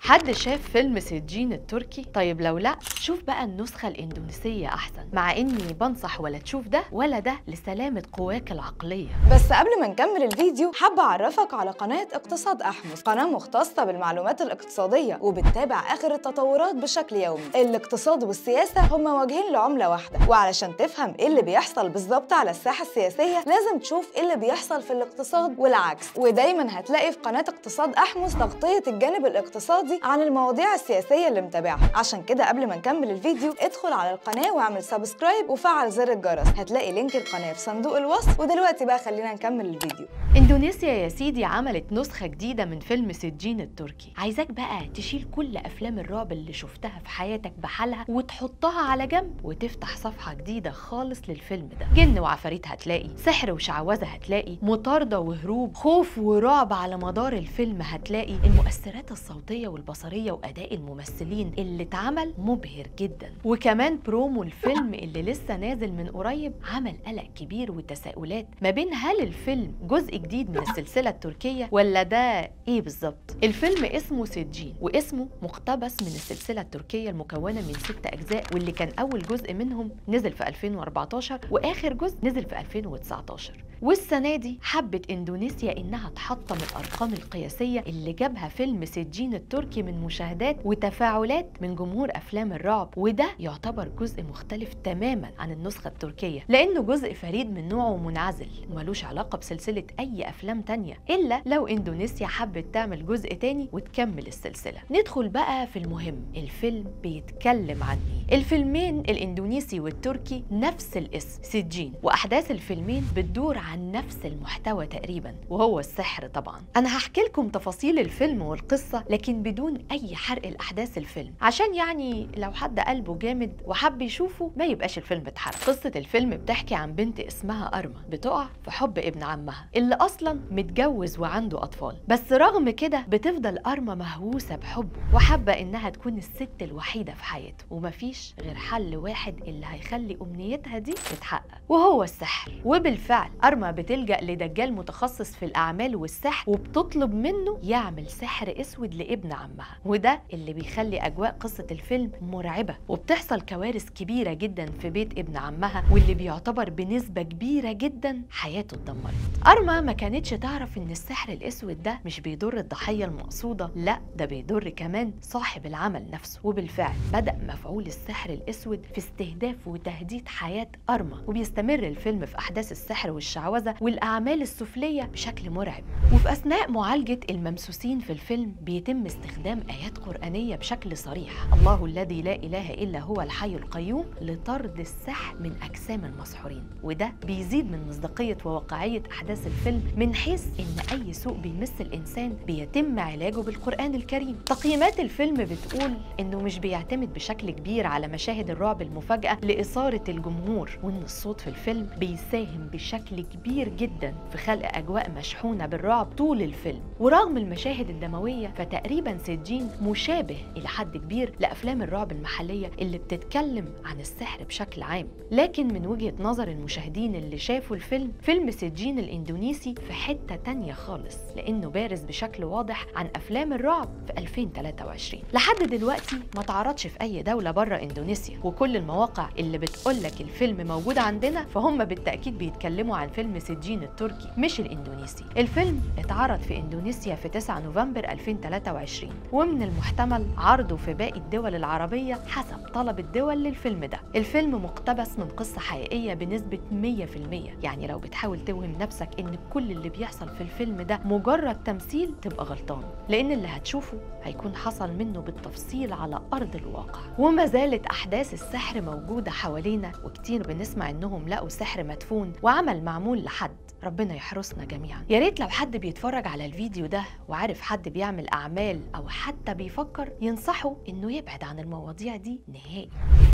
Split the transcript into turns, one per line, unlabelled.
حد شاف فيلم سجين التركي؟ طيب لو لا شوف بقى النسخة الإندونيسية أحسن مع إني بنصح ولا تشوف ده ولا ده لسلامة قواك العقلية
بس قبل ما نكمل الفيديو حابة أعرفك على قناة اقتصاد أحمس قناة مختصة بالمعلومات الاقتصادية وبتتابع آخر التطورات بشكل يومي الاقتصاد والسياسة هما وجهين لعملة واحدة وعلشان تفهم إيه اللي بيحصل بالظبط على الساحة السياسية لازم تشوف إيه اللي بيحصل في الاقتصاد والعكس ودايما هتلاقي في قناة اقتصاد أحمس تغطية الجانب الاقتصادي عن المواضيع السياسية اللي متابعها عشان كده قبل ما نكمل الفيديو ادخل على القناة واعمل سبسكرايب وفعل زر الجرس هتلاقي لينك القناة في صندوق الوصف ودلوقتي بقى خلينا نكمل الفيديو
إندونيسيا يا سيدي عملت نسخة جديدة من فيلم سجين التركي عايزاك بقى تشيل كل أفلام الرعب اللي شفتها في حياتك بحالها وتحطها على جنب وتفتح صفحة جديدة خالص للفيلم ده جن وعفاريت هتلاقي سحر وشعوذة هتلاقي مطاردة وهروب خوف ورعب على مدار الفيلم هتلاقي المؤثرات الصوتية والبصرية وأداء الممثلين اللي اتعمل مبهر جدا وكمان برومو الفيلم اللي لسه نازل من قريب عمل قلق كبير وتساؤلات ما بين هل الفيلم جزء جديد من السلسلة التركية ولا ده ايه بالظبط الفيلم اسمه سجين واسمه مقتبس من السلسلة التركية المكونة من ست أجزاء واللي كان أول جزء منهم نزل في 2014 وآخر جزء نزل في 2019 والسنة دي حبت إندونيسيا إنها تحطم الأرقام القياسية اللي جابها فيلم سجين التركي من مشاهدات وتفاعلات من جمهور أفلام الرعب وده يعتبر جزء مختلف تماما عن النسخة التركية لأنه جزء فريد من نوعه ومنعزل وملوش علاقة بسلسلة أي أفلام تانية إلا لو إندونيسيا حبت تعمل جزء تاني وتكمل السلسلة ندخل بقى في المهم الفيلم بيتكلم عن إيه الفيلمين الإندونيسي والتركي نفس الاسم سجين وأحداث الفيلمين بتدور عن نفس المحتوى تقريبا وهو السحر طبعا أنا هحكي لكم تفاصيل الفيلم والقصة لكن بدون أي حرق الأحداث الفيلم عشان يعني لو حد قلبه جامد وحب يشوفه ما يبقاش الفيلم اتحرق قصة الفيلم بتحكي عن بنت اسمها أرما بتقع في حب ابن عمها اللي أصلا متجوز وعنده أطفال بس رغم كده بتفضل أرما مهووسة بحبه وحابة إنها تكون الست الوحيدة في حياته ومفيش غير حل واحد اللي هيخلي أمنيتها دي تتحقق وهو السحر وبالفعل أرما بتلجأ لدجال متخصص في الأعمال والسحر وبتطلب منه يعمل سحر أسود لابن عمها وده اللي بيخلي أجواء قصة الفيلم مرعبة وبتحصل كوارث كبيرة جدا في بيت ابن عمها واللي بيعتبر بنسبة كبيرة جدا حياته اتدمرت أرما ما كانتش تعرف إن السحر الأسود ده مش بيضر الضحية المقصودة لا ده بيضر كمان صاحب العمل نفسه وبالفعل بدأ مفعول السحر الأسود في استهداف وتهديد حياة أرما وبيستمر الفيلم في أحداث السحر والشعوذة والأعمال السفلية بشكل مرعب وفي أثناء معالجة الممسوسين في الفيلم بيتم استخدام آيات قرآنية بشكل صريح الله الذي لا إله إلا هو الحي القيوم لطرد السحر من أجسام المسحورين وده بيزيد من مصداقية وواقعية أحداث الفيلم من حيث إن أي سوء بيمس الإنسان بيتم علاجه بالقرآن الكريم تقييمات الفيلم بتقول إنه مش بيعتمد بشكل كبير على مشاهد الرعب المفاجئة لإثارة الجمهور وإن الصوت في الفيلم بيساهم بشكل كبير جدا في خلق أجواء مشحونة بالرعب طول الفيلم ورغم المشاهد الدموية فتقريبا سجين مشابه إلى حد كبير لأفلام الرعب المحلية اللي بتتكلم عن السحر بشكل عام لكن من وجهة نظر المشاهدين اللي شافوا الفيلم فيلم سجين الإندونيسي في حتة تانية خالص لأنه بارز بشكل واضح عن أفلام الرعب في 2023 لحد دلوقتي ما تعرضش في أي دولة بره إندونيسيا وكل المواقع اللي بتقولك الفيلم موجود عندنا فهم بالتأكيد بيتكلموا عن فيلم سجين التركي مش الإندونيسي الفيلم اتعرض في إندونيسيا في 9 نوفمبر 2023 ومن المحتمل عرضه في باقي الدول العربية حسب طلب الدول للفيلم ده الفيلم مقتبس من قصة حقيقية بنسبة 100% يعني لو بتحاول توهم نفسك إن كل اللي بيحصل في الفيلم ده مجرد تمثيل تبقى غلطان لأن اللي هتشوفه هيكون حصل منه بالتفصيل على أرض الواقع وما زالت أحداث السحر موجودة حوالينا وكتير بنسمع إنهم لقوا سحر مدفون وعمل معمول لحد ربنا يحرسنا جميعا يا ريت لو حد بيتفرج على الفيديو ده وعارف حد بيعمل أعمال أو حتى بيفكر ينصحه إنه يبعد عن المواضيع دي نهائي